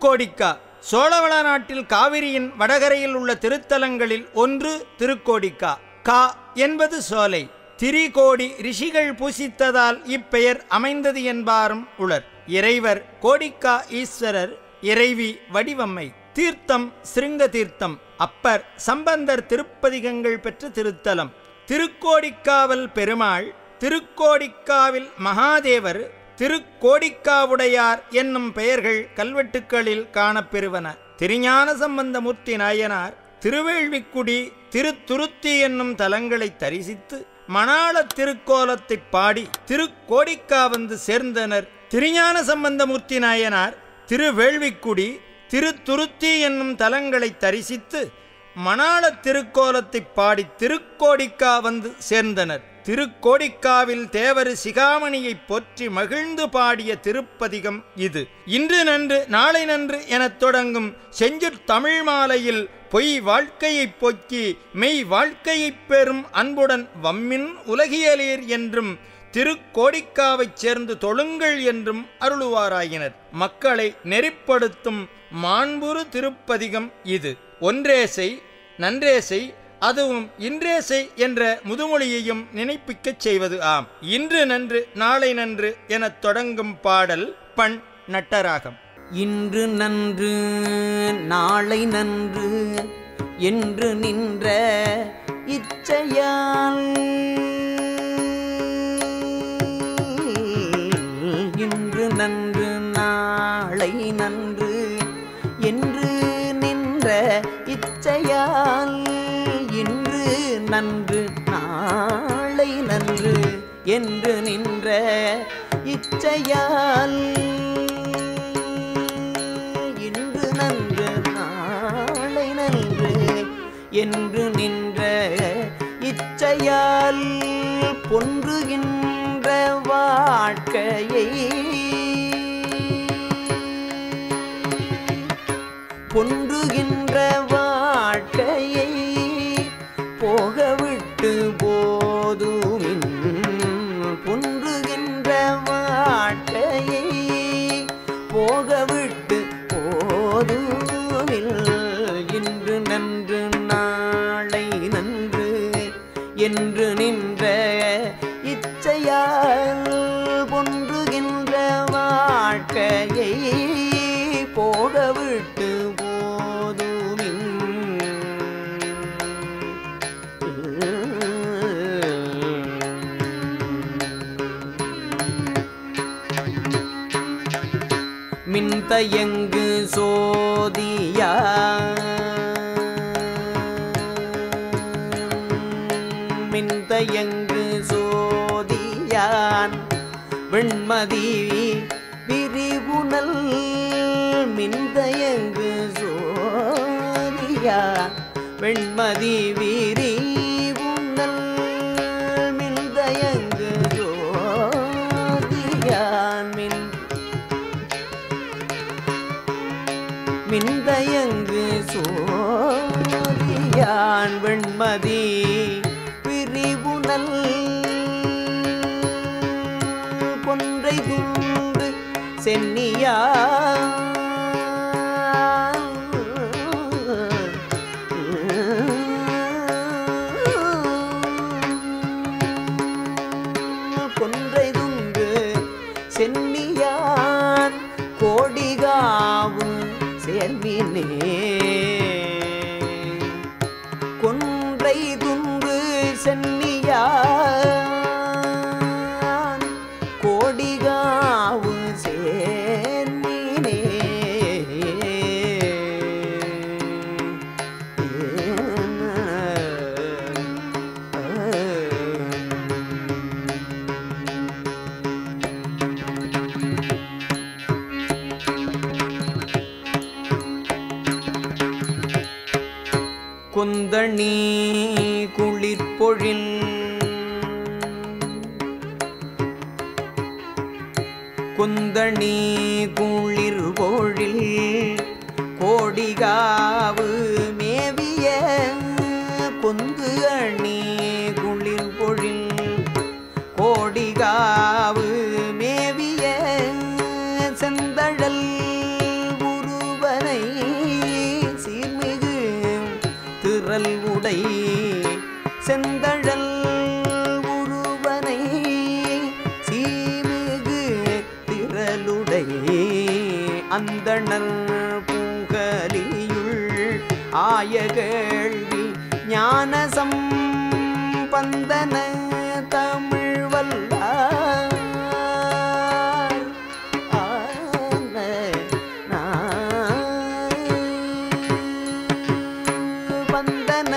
திருக்கோடிக்கா சோழவள நாட்டில் காவிரியின் வடகரையில் உள்ள திருத்தலங்களில் ஒன்று திருக்கோடிக்கா கா என்பது சோலை திரிகோடி ரிஷிகள் பூசித்ததால் இப்பெயர் அமைந்தது என்பாரும் உளர் இறைவர் கோடிக்கா ஈஸ்வரர் இறைவி வடிவம்மை தீர்த்தம் சிருங்க தீர்த்தம் அப்பர் சம்பந்தர் திருப்பதிகங்கள் பெற்ற திருத்தலம் திருக்கோடிக்காவல் பெருமாள் திருக்கோடிக்காவில் மகாதேவர் திருக்கோடிக்காவுடையார் என்னும் பெயர்கள் கல்வெட்டுக்களில் காணப்பெறுவன திருஞான சம்பந்தமூர்த்தி நாயனார் திருவேள்விக்குடி திருத்துருத்தி என்னும் தலங்களை தரிசித்து மணாள திருக்கோலத்தைப் பாடி திருக்கோடிக்கா வந்து சேர்ந்தனர் திருஞான சம்பந்தமூர்த்தி நாயனார் திருவேள்விக்குடி திருத்துருத்தி என்னும் தலங்களை தரிசித்து மணாள திருக்கோலத்தைப் பாடி திருக்கோடிக்கா வந்து சேர்ந்தனர் திருக்கோடிக்காவில் தேவரு சிகாமணியைப் போற்றி மகிழ்ந்து பாடிய திருப்பதிகம் இது இன்று நன்று நாளை நன்று எனத் தொடங்கும் செஞ்சுட் தமிழ் மாலையில் பொய் வாழ்க்கையைப் போக்கி மெய் வாழ்க்கையைப் பெறும் அன்புடன் வம்மின் உலகியலீர் என்றும் திருக்கோடிக்காவைச் சேர்ந்து தொழுங்கள் என்றும் அருளுவாராயினர் மக்களை நெறிப்படுத்தும் மாண்புறு திருப்பதிகம் இது ஒன்றேசை நன்றேசை அதுவும் இன்றேசை என்ற முதுமொழியையும் நினைப்பிக்கச் செய்வது ஆம் இன்று நன்று நாளை நன்று எனத் தொடங்கும் பாடல் பண் நட்டராகம் இன்று நன்று நாளை நன்று என்று நின்ற இச்சையால் இன்று நன்று நாளை நன்று என்று நின்ற இச்சையால் இன்று நன்று நாளை நன்று என்று நின்ற இச்சையால் இன்று நன்று நாளை நன்று என்று நின்ற இச்சையால் பொன்றுகின்ற வாழ்க்கையை பொன்றுகின்ற வாழ்க்கையை போகவிட்டு போதுமின் பொன்றுகின்ற வாழ்க்கையை போகவிட்டு போதுமில் இன்று நன்று நாளை நன்று என்று நின்ற இச்சையால் பொன்றுகின்ற வாழ்க்கையை போகவிட்டு போதுமின் மின்தயங்கு சோதியா மின்தயங்கு சோதியான் வெண்மதி விரிவுணல் மின்தயங்கு சோதியான் வெண்மதி விரிவுணல் மின்தயங்கு சோதியான் மின் மின்தயங்கு சோதியான் வெண்மதி விரிவுணல் கொன்றை துண்டு சென்னியா கொன்றை துண்டு சென்னியான் கோடிகாவு சேர்மினே கொன்றை துன்று சென்னியான் கோடிகாவு சேர்மினே குந்தணி குளிர்பொழில் குந்தணி குளிர்பொழில் கோடிகாவு மேவிய கொந்து அணி குளிர்பொழில் கோடிகாவு மேவிய செந்தழல் உருவ உடை செந்தழல் உருவனை சீமிகு திரளுடை அந்தணல் பூங்கலியுள் ஆய கேள்வி ஞானசம் பந்தன தமிழ் வல்லார் ஆன நான் பந்தன